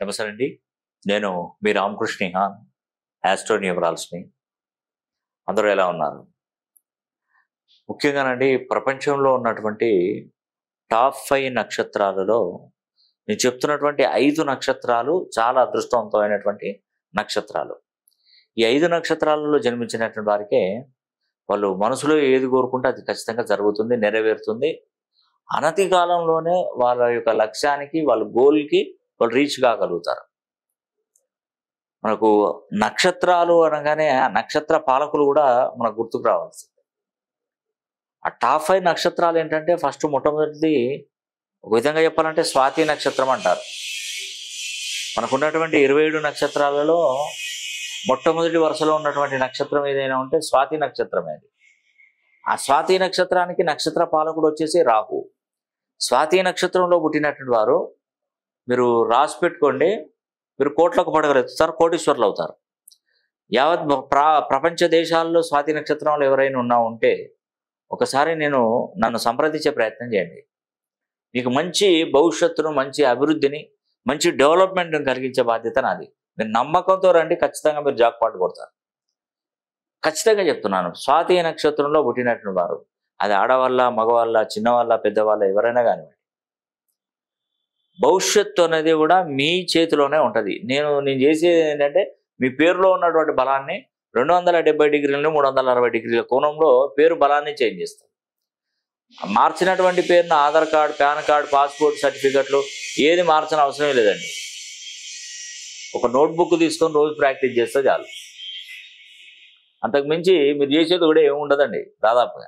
నమస్తే అండి నేను మీ రామకృష్ణ హాన్ యాస్ట్రో న్యూమరాల్స్ని అందరూ ఎలా ఉన్నారు ముఖ్యంగానండి ప్రపంచంలో ఉన్నటువంటి టాప్ ఫైవ్ నక్షత్రాలలో నేను చెప్తున్నటువంటి ఐదు నక్షత్రాలు చాలా అదృష్టవంతమైనటువంటి నక్షత్రాలు ఈ ఐదు నక్షత్రాలలో జన్మించినటువంటి వారికే వాళ్ళు మనసులో ఏది కోరుకుంటే అది ఖచ్చితంగా జరుగుతుంది నెరవేరుతుంది అనతి కాలంలోనే వాళ్ళ యొక్క లక్ష్యానికి వాళ్ళ గోల్కి వాళ్ళు రీచ్ కాగలుగుతారు మనకు నక్షత్రాలు అనగానే ఆ నక్షత్ర పాలకులు కూడా మనకు గుర్తుకు రావాల్సింది ఆ టాప్ ఫైవ్ నక్షత్రాలు ఏంటంటే ఫస్ట్ మొట్టమొదటిది ఒక విధంగా చెప్పాలంటే స్వాతి నక్షత్రం అంటారు మనకు ఉన్నటువంటి ఇరవై ఏడు నక్షత్రాలలో మొట్టమొదటి వరుసలో ఉన్నటువంటి నక్షత్రం ఏదైనా ఉంటే స్వాతి నక్షత్రం అది ఆ స్వాతి నక్షత్రానికి నక్షత్ర పాలకుడు వచ్చేసి రాహు స్వాతి నక్షత్రంలో పుట్టినటువంటి వారు మీరు రాసి పెట్టుకోండి మీరు కోట్లకు పడగలుగుతారు కోటీశ్వర్లు అవుతారు యావత్ ప్ర ప్రపంచ దేశాల్లో స్వాతి నక్షత్రంలో ఎవరైనా ఉన్నా ఉంటే ఒకసారి నేను నన్ను సంప్రదించే ప్రయత్నం చేయండి మీకు మంచి భవిష్యత్తును మంచి అభివృద్ధిని మంచి డెవలప్మెంట్ని కలిగించే బాధ్యత నాది మీరు నమ్మకంతో రండి ఖచ్చితంగా మీరు జాక్పాటు కొడతారు ఖచ్చితంగా చెప్తున్నాను స్వాతి నక్షత్రంలో పుట్టినటువంటి వారు అది ఆడవాళ్ళ మగవాళ్ళ చిన్నవాళ్ళ పెద్దవాళ్ళ ఎవరైనా కానివ్వండి భవిష్యత్తు అనేది కూడా మీ చేతిలోనే ఉంటుంది నేను నేను చేసేది ఏంటంటే మీ పేరులో ఉన్నటువంటి బలాన్ని రెండు వందల డెబ్బై డిగ్రీలను మూడు వందల అరవై డిగ్రీల కోణంలో పేరు బలాన్ని చేంజ్ చేస్తాం మార్చినటువంటి పేరును Aadhaar card PAN card passport సర్టిఫికెట్లు ఏది మార్చిన అవసరం లేదండి ఒక నోట్బుక్ తీసుకొని రోజు ప్రాక్టీస్ చేస్తే చాలు అంతకు మించి మీరు చేసేది కూడా ఏమి ఉండదండి దాదాపుగా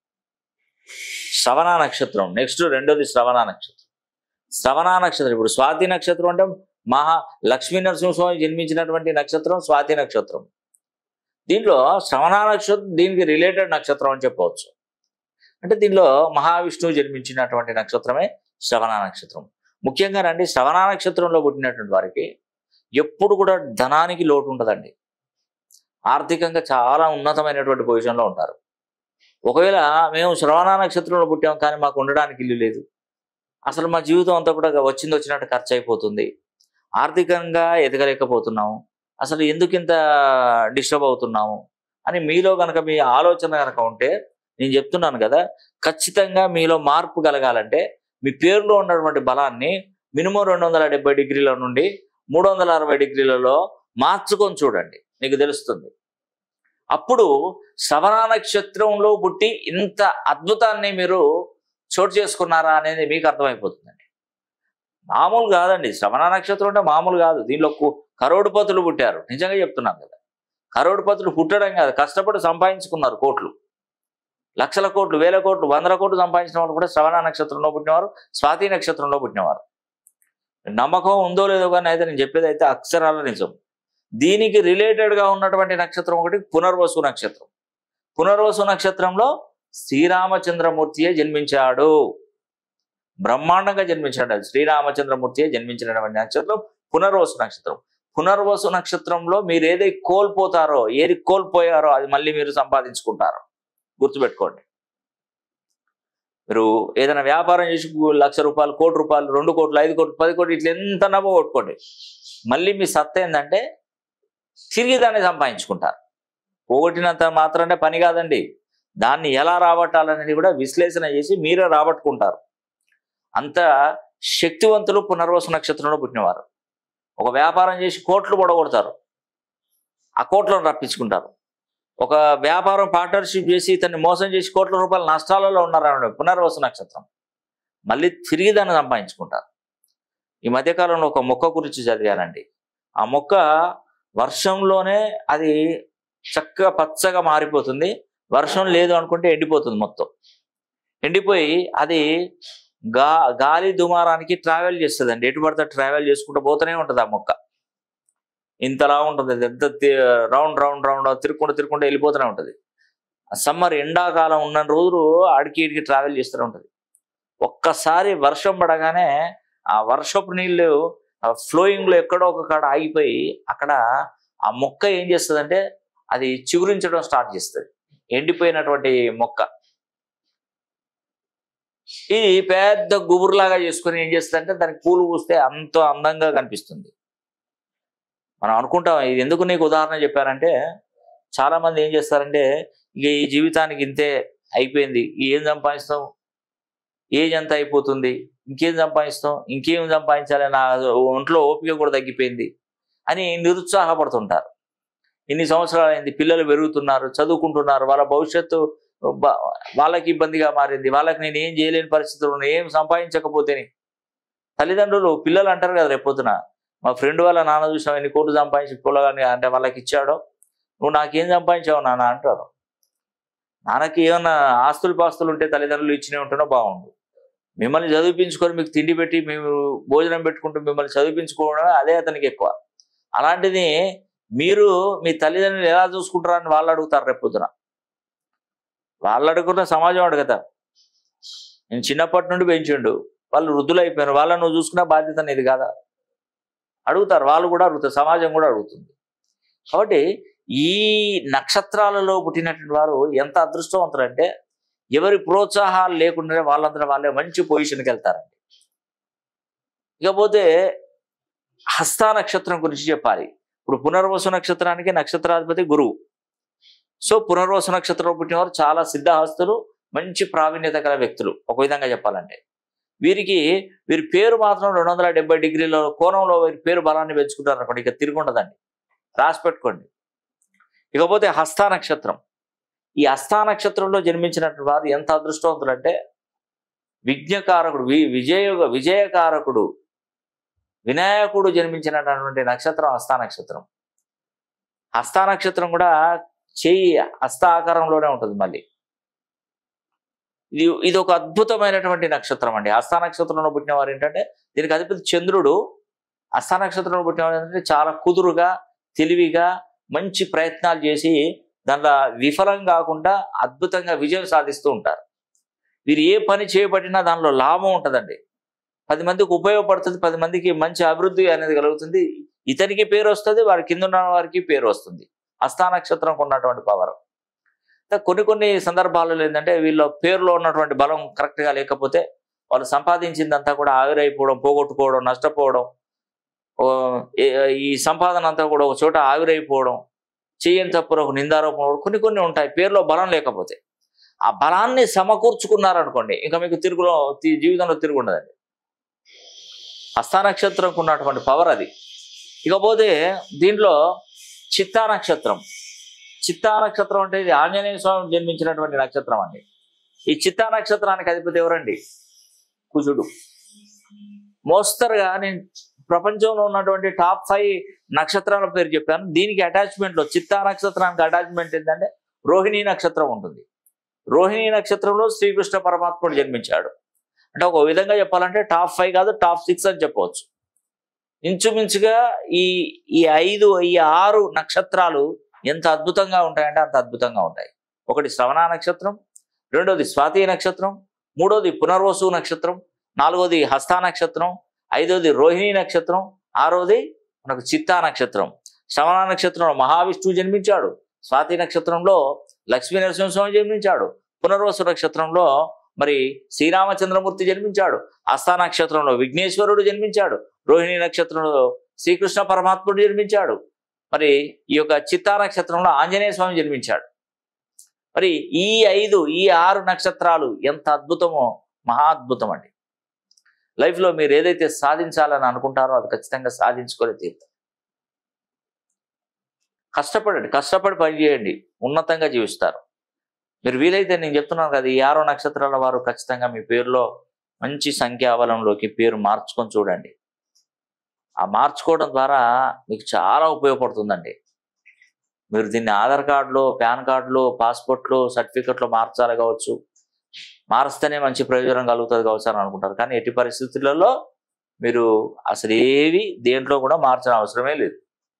శ్రవణ నక్షత్రం నెక్స్ట్ రెండోది శ్రవణ నక్షత్రం శ్రవణ నక్షత్రం ఇప్పుడు స్వాతి నక్షత్రం అంటే మహా లక్ష్మీ నరసింహస్వామి జన్మించినటువంటి నక్షత్రం స్వాతి నక్షత్రం దీంట్లో శ్రవణ నక్షత్రం దీనికి రిలేటెడ్ నక్షత్రం అని చెప్పవచ్చు అంటే దీనిలో మహావిష్ణువు జన్మించినటువంటి నక్షత్రమే శ్రవణ నక్షత్రం ముఖ్యంగా రండి శ్రవణ నక్షత్రంలో పుట్టినటువంటి వారికి ఎప్పుడు కూడా ధనానికి లోటు ఉంటుందండి ఆర్థికంగా చాలా ఉన్నతమైనటువంటి పొజిషన్లో ఉంటారు ఒకవేళ మేము శ్రవణ నక్షత్రంలో పుట్టాం కానీ మాకు ఉండడానికి ఇల్లు లేదు అసలు మా జీవితం అంతా కూడా వచ్చింది వచ్చినట్టు ఖర్చు అయిపోతుంది ఆర్థికంగా ఎదగలేకపోతున్నాము అసలు ఎందుకు ఇంత డిస్టర్బ్ అవుతున్నాము అని మీలో కనుక మీ ఆలోచన కనుక ఉంటే నేను చెప్తున్నాను కదా ఖచ్చితంగా మీలో మార్పు కలగాలంటే మీ పేరులో ఉన్నటువంటి బలాన్ని మినిమం రెండు వందల డెబ్బై డిగ్రీల నుండి మూడు వందల అరవై డిగ్రీలలో మార్చుకొని చూడండి మీకు తెలుస్తుంది అప్పుడు శ్రవణ నక్షత్రంలో పుట్టి ఇంత అద్భుతాన్ని మీరు చోటు చేసుకున్నారా అనేది మీకు అర్థమైపోతుందండి మామూలు కాదండి శ్రవణ నక్షత్రం అంటే మామూలు కాదు దీనిలో కు- కరోడుపతులు పుట్టారు నిజంగా చెప్తున్నాను కదా కరోడుపతులు పుట్టడం కాదు కష్టపడి సంపాదించుకున్నారు కోట్లు లక్షల కోట్లు వేల కోట్లు వందల కోట్లు సంపాదించిన వాళ్ళు కూడా శ్రవణ నక్షత్రంలో పుట్టినవారు స్వాతి నక్షత్రంలో పుట్టినవారు నమ్మకం ఉందో లేదో కానీ అయితే నేను చెప్పేది అయితే అక్షరాల నిజం దీనికి రిలేటెడ్గా ఉన్నటువంటి నక్షత్రం ఒకటి పునర్వసు నక్షత్రం పునర్వసు నక్షత్రంలో శ్రీరామచంద్రమూర్తియే జన్మించాడు బ్రహ్మాండంగా జన్మించాడు అది శ్రీరామచంద్రమూర్తియే జన్మించినటువంటి నక్షత్రం పునర్వసు నక్షత్రం పునర్వసు నక్షత్రంలో మీరు ఏదై కోల్పోతారో ఏది కోల్పోయారో అది మళ్ళీ మీరు సంపాదించుకుంటారు గుర్తుపెట్టుకోండి మీరు ఏదైనా వ్యాపారం చేసి లక్ష రూపాయలు కోటి రూపాయలు రెండు కోట్లు ఐదు కోట్లు పది కోట్లు ఇట్లా ఎంత నవ్వు కొట్టుకోండి మళ్ళీ మీ సత్తా ఏంటంటే తిరిగి దాన్ని సంపాదించుకుంటారు పోగొట్టినంత మాత్రమే పని కాదండి దాన్ని ఎలా రాబట్టాలనేది కూడా విశ్లేషణ చేసి మీరే రాబట్టుకుంటారు అంత శక్తివంతులు పునర్వసు నక్షత్రంలో పుట్టినవారు ఒక వ్యాపారం చేసి కోట్లు పొడగొడతారు ఆ కోట్లను రప్పించుకుంటారు ఒక వ్యాపారం పార్ట్నర్షిప్ చేసి ఇతన్ని మోసం చేసి కోట్ల రూపాయల నష్టాలలో ఉన్నారని పునర్వసు నక్షత్రం మళ్ళీ తిరిగి దాన్ని సంపాదించుకుంటారు ఈ మధ్యకాలంలో ఒక మొక్క గురించి చదివానండి ఆ మొక్క వర్షంలోనే అది చక్కగా పచ్చగా మారిపోతుంది వర్షం లేదు అనుకుంటే ఎండిపోతుంది మొత్తం ఎండిపోయి అది గా గాలి దుమారానికి ట్రావెల్ చేస్తుందండి ఎటు పడితే ట్రావెల్ చేసుకుంటూ పోతూనే ఉంటుంది ఆ మొక్క ఇంతలా ఉంటుంది అది ఎంత రౌండ్ రౌండ్ రౌండ్ తిరుక్కుంటూ తిరుక్కుంటూ వెళ్ళిపోతూనే ఉంటుంది సమ్మర్ ఎండాకాలం ఉన్న రోజులు ఆడికి ఇడికి ట్రావెల్ చేస్తూనే ఉంటుంది ఒక్కసారి వర్షం పడగానే ఆ వర్షపు నీళ్ళు ఫ్లోయింగ్ లో ఎక్కడో ఒక కాడ ఆగిపోయి అక్కడ ఆ మొక్క ఏం చేస్తుందంటే అది చిగురించడం స్టార్ట్ చేస్తుంది ఎండిపోయినటువంటి మొక్క ఇది పెద్ద గుబురులాగా చేసుకుని ఏం చేస్తుందంటే దానికి పూలు పూస్తే అంత అందంగా కనిపిస్తుంది మనం అనుకుంటాం ఇది ఎందుకు నీకు ఉదాహరణ చెప్పారంటే చాలా మంది ఏం చేస్తారంటే ఇక ఈ జీవితానికి ఇంతే అయిపోయింది ఏం సంపాదిస్తాం ఏజ్ ఎంత అయిపోతుంది ఇంకేం సంపాదిస్తాం ఇంకేం సంపాదించాలి నా ఒంట్లో ఓపిక కూడా తగ్గిపోయింది అని నిరుత్సాహపడుతుంటారు ఇన్ని సంవత్సరాలు అయింది పిల్లలు పెరుగుతున్నారు చదువుకుంటున్నారు వాళ్ళ భవిష్యత్తు బ- వాళ్ళకి ఇబ్బందిగా మారింది వాళ్ళకి నేను ఏం చేయలేని పరిస్థితులు ఉన్నాయి ఏం సంపాదించకపోతేని తల్లిదండ్రులు పిల్లలు అంటారు కదా రేపొద్దున మా ఫ్రెండ్ వాళ్ళ నాన్న చూసావు ఎన్ని కోట్లు సంపాదించి పొలగాని అంటే వాళ్ళకి ఇచ్చాడో నువ్వు నాకేం సంపాదించావు నాన్న అంటారు నాన్నకి ఏమన్నా ఆస్తులు పాస్తులు ఉంటే తల్లిదండ్రులు ఇచ్చినవి ఉంటేనో బాగుండు మిమ్మల్ని చదివించుకొని మీకు తిండి పెట్టి మేము భోజనం పెట్టుకుంటూ మిమ్మల్ని చదివించుకోవడం అదే అతనికి ఎక్కువ అలాంటిది మీరు మీ తల్లిదండ్రులు ఎలా చూసుకుంటారని వాళ్ళు అడుగుతారు రేపు పొద్దున వాళ్ళు అడుగుతున్న సమాజం అడుగుతారు నేను చిన్నప్పటి నుండి పెంచిండు వాళ్ళు వృద్ధులు అయిపోయారు వాళ్ళని నువ్వు చూసుకున్న బాధ్యత నీది కాదా అడుగుతారు వాళ్ళు కూడా అడుగుతారు సమాజం కూడా అడుగుతుంది కాబట్టి ఈ నక్షత్రాలలో పుట్టినటువంటి వారు ఎంత అదృష్టవంతులంటే ఎవరి ప్రోత్సాహాలు లేకుండానే వాళ్ళంతా వాళ్ళే మంచి పొజిషన్కి వెళ్తారండి ఇకపోతే హస్త నక్షత్రం గురించి చెప్పాలి ఇప్పుడు పునర్వసు నక్షత్రానికి నక్షత్రాధిపతి గురువు సో పునర్వసు నక్షత్రంలో పుట్టినవారు చాలా సిద్ధహస్తులు మంచి ప్రావీణ్యత గల వ్యక్తులు ఒక విధంగా చెప్పాలంటే వీరికి వీరి పేరు మాత్రం రెండు వందల డెబ్బై డిగ్రీల కోణంలో వీరి పేరు బలాన్ని పెంచుకుంటారు అనుకోండి ఇక తిరుగుండదండి రాసి పెట్టుకోండి ఇకపోతే హస్త నక్షత్రం ఈ హస్త నక్షత్రంలో జన్మించినటువంటి వారు ఎంత అదృష్టవంతులు అంటే విజ్ఞకారకుడు వి విజయ విజయకారకుడు వినాయకుడు జన్మించినటువంటి నక్షత్రం హస్త నక్షత్రం హస్త నక్షత్రం కూడా చెయ్యి హస్త ఆకారంలోనే ఉంటుంది మళ్ళీ ఇది ఇది ఒక అద్భుతమైనటువంటి నక్షత్రం అండి హస్త నక్షత్రంలో పుట్టిన వారు ఏంటంటే దీనికి అధిపతి చంద్రుడు హస్త నక్షత్రంలో పుట్టిన వారు ఏంటంటే చాలా కుదురుగా తెలివిగా మంచి ప్రయత్నాలు చేసి దాంట్లో విఫలం కాకుండా అద్భుతంగా విజయం సాధిస్తూ ఉంటారు వీరు ఏ పని చేయబడినా దానిలో లాభం ఉంటుందండి పది మందికి ఉపయోగపడుతుంది పది మందికి మంచి అభివృద్ధి అనేది కలుగుతుంది ఇతనికి పేరు వస్తుంది వారి కింద ఉన్న వారికి పేరు వస్తుంది హస్తా నక్షత్రంకు ఉన్నటువంటి పవర్ కొన్ని కొన్ని సందర్భాలలో ఏంటంటే వీళ్ళ పేరులో ఉన్నటువంటి బలం కరెక్ట్గా లేకపోతే వాళ్ళు సంపాదించిందంతా కూడా ఆవిరైపోవడం పోగొట్టుకోవడం నష్టపోవడం ఓ, ఏ- ఈ సంపాదన అంతా కూడా ఒక చోట ఆవిరైపోవడం చేయని తప్పులు ఒక నిందారోపణ కూడా కొన్ని కొన్ని ఉంటాయి పేరులో బలం లేకపోతే ఆ బలాన్ని సమకూర్చుకున్నారనుకోండి ఇంకా మీకు తిరుగులో తి- జీవితంలో తిరుగు ఉండదండి హస్త నక్షత్రంకు ఉన్నటువంటి పవర్ అది ఇకపోతే దీంట్లో చిత్తా నక్షత్రం చిత్తా నక్షత్రం అంటే ఇది ఆంజనేయ స్వామి జన్మించినటువంటి నక్షత్రం అండి ఈ చిత్తా నక్షత్రానికి అధిపతి ఎవరండి కుజుడు మోస్తరుగా నేను ప్రపంచంలో ఉన్నటువంటి టాప్ ఫైవ్ నక్షత్రాల పేరు చెప్పాను దీనికి అటాచ్మెంట్ లో చిత్తా నక్షత్రానికి అటాచ్మెంట్ ఏంటంటే రోహిణీ నక్షత్రం ఉంటుంది రోహిణీ నక్షత్రంలో శ్రీకృష్ణ పరమాత్ముడు జన్మించాడు అంటే ఒక విధంగా చెప్పాలంటే టాప్ ఫైవ్ కాదు టాప్ సిక్స్ అని చెప్పవచ్చు ఇంచుమించుగా ఈ ఈ ఐదు ఈ ఆరు నక్షత్రాలు ఎంత అద్భుతంగా ఉంటాయంటే అంత అద్భుతంగా ఉంటాయి ఒకటి శ్రవణ నక్షత్రం రెండోది స్వాతి నక్షత్రం మూడోది పునర్వసు నక్షత్రం నాలుగోది హస్త నక్షత్రం ఐదోది రోహిణి నక్షత్రం ఆరోది మనకు చిత్తా నక్షత్రం శ్రవణ నక్షత్రంలో మహావిష్ణువు జన్మించాడు స్వాతి నక్షత్రంలో లక్ష్మీ నరసింహస్వామి జన్మించాడు పునర్వసు నక్షత్రంలో మరి శ్రీరామచంద్రమూర్తి జన్మించాడు హస్త నక్షత్రంలో విఘ్నేశ్వరుడు జన్మించాడు రోహిణి నక్షత్రంలో శ్రీకృష్ణ పరమాత్ముడు జన్మించాడు మరి ఈ యొక్క చిత్తా నక్షత్రంలో ఆంజనేయ స్వామి జన్మించాడు మరి ఈ ఐదు ఈ ఆరు నక్షత్రాలు ఎంత అద్భుతమో మహా అద్భుతం అండి లైఫ్లో మీరు ఏదైతే సాధించాలని అనుకుంటారో అది ఖచ్చితంగా సాధించుకొని తీరుతారు కష్టపడండి కష్టపడి పని చేయండి ఉన్నతంగా జీవిస్తారు మీరు వీలైతే నేను చెప్తున్నాను కదా ఈ ఆరో నక్షత్రాల వారు ఖచ్చితంగా మీ పేరులో మంచి సంఖ్యాబలంలోకి పేరు మార్చుకొని చూడండి ఆ మార్చుకోవడం ద్వారా మీకు చాలా ఉపయోగపడుతుందండి మీరు దీన్ని ఆధార్ కార్డులో పాన్ కార్డులో పాస్పోర్ట్లో సర్టిఫికెట్లో మార్చాలి కావచ్చు మారిస్తేనే మంచి ప్రయోజనం కలుగుతుంది కావచ్చు అని అనుకుంటారు కానీ ఎట్టి పరిస్థితులలో మీరు అసలు ఏవి దేంట్లో కూడా మార్చిన అవసరమే లేదు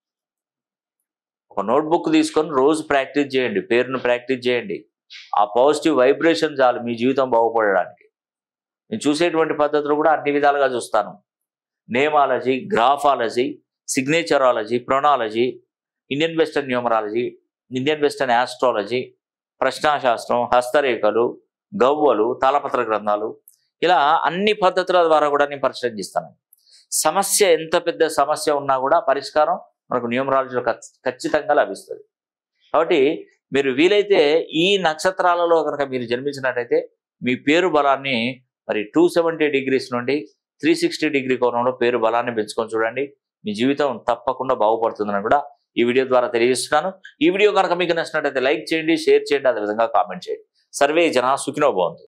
ఒక నోట్బుక్ తీసుకొని రోజు ప్రాక్టీస్ చేయండి పేరును ప్రాక్టీస్ చేయండి ఆ పాజిటివ్ వైబ్రేషన్ చాలు మీ జీవితం బాగుపడడానికి నేను చూసేటువంటి పద్ధతులు కూడా అన్ని విధాలుగా చూస్తాను nameology graphology signatureology pronology Indian western numerology Indian western astrology ప్రశ్నాశాస్త్రం హస్తరేఖలు గవ్వలు తాళపత్ర గ్రంథాలు ఇలా అన్ని పద్ధతుల ద్వారా కూడా నేను పరిశీలన చేస్తాను సమస్య ఎంత పెద్ద సమస్య ఉన్నా కూడా పరిష్కారం మనకు న్యూమరాలజీలో ఖచ్- ఖచ్చితంగా లభిస్తుంది కాబట్టి మీరు వీలైతే ఈ నక్షత్రాలలో కనుక మీరు జన్మించినట్టయితే మీ పేరు బలాన్ని మరి టూ సెవెంటీ డిగ్రీస్ నుండి త్రీ సిక్స్టీ డిగ్రీ కోణంలో పేరు బలాన్ని పెంచుకొని చూడండి మీ జీవితం తప్పకుండా బాగుపడుతుందని కూడా ఈ వీడియో ద్వారా తెలియజేస్తున్నాను ఈ వీడియో కనుక మీకు నచ్చినట్టయితే లైక్ చేయండి షేర్ చేయండి అదేవిధంగా కామెంట్ చేయండి సర్వే జన సుఖినో బాగుంది